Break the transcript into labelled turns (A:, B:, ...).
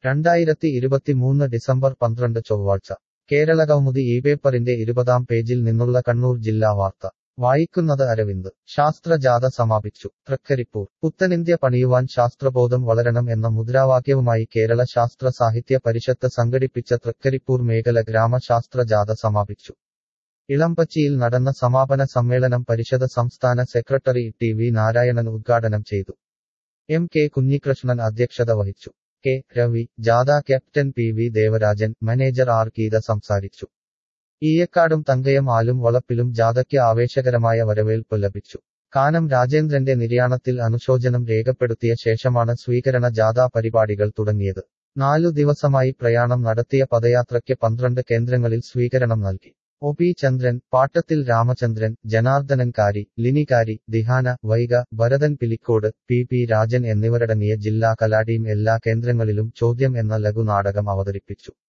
A: രണ്ടായിരത്തി ഇരുപത്തിമൂന്ന് ഡിസംബർ പന്ത്രണ്ട് ചൊവ്വാഴ്ച കേരളകൗമുദി ഈ പേപ്പറിന്റെ ഇരുപതാം പേജിൽ നിന്നുള്ള കണ്ണൂർ ജില്ലാ വാർത്ത വായിക്കുന്നത് അരവിന്ദ് ശാസ്ത്രജാഥ സമാപിച്ചു തൃക്കരിപ്പൂർ പുത്തനിന്ത്യ പണിയുവാൻ ശാസ്ത്രബോധം വളരണം എന്ന മുദ്രാവാക്യവുമായി കേരള ശാസ്ത്ര സാഹിത്യ പരിഷത്ത് സംഘടിപ്പിച്ച തൃക്കരിപ്പൂർ മേഖല ഗ്രാമശാസ്ത്ര ജാഥ സമാപിച്ചു ഇളമ്പച്ചിയിൽ നടന്ന സമാപന സമ്മേളനം പരിഷത്ത് സംസ്ഥാന സെക്രട്ടറി ടി വി നാരായണൻ ഉദ്ഘാടനം ചെയ്തു എം കെ കുഞ്ഞികൃഷ്ണൻ അധ്യക്ഷത വഹിച്ചു കെ രവി ജാഥ captain P V Devarajan manager R Geetha സംസാരിച്ചു ഈയക്കാടും തങ്കയം ആലും വളപ്പിലും ജാഥയ്ക്ക് ആവേശകരമായ വരവേൽപ്പ് ലഭിച്ചു കാനം രാജേന്ദ്രന്റെ നിര്യാണത്തിൽ അനുശോചനം രേഖപ്പെടുത്തിയ ശേഷമാണ് സ്വീകരണ ജാഥാ പരിപാടികൾ തുടങ്ങിയത് നാലു ദിവസമായി പ്രയാണം നടത്തിയ പദയാത്രയ്ക്ക് പന്ത്രണ്ട് കേന്ദ്രങ്ങളിൽ സ്വീകരണം നൽകി ഒ പി ചന്ദ്രൻ പാട്ടത്തിൽ രാമചന്ദ്രൻ ജനാർദ്ദനൻ കാരി ലിനികാരി ദിഹാന വൈഗ ഭരതൻ പിലിക്കോട് പി പി രാജൻ എന്നിവരടങ്ങിയ ജില്ലാ കലാടീം എല്ലാ കേന്ദ്രങ്ങളിലും ചോദ്യം എന്ന ലഘുനാടകം അവതരിപ്പിച്ചു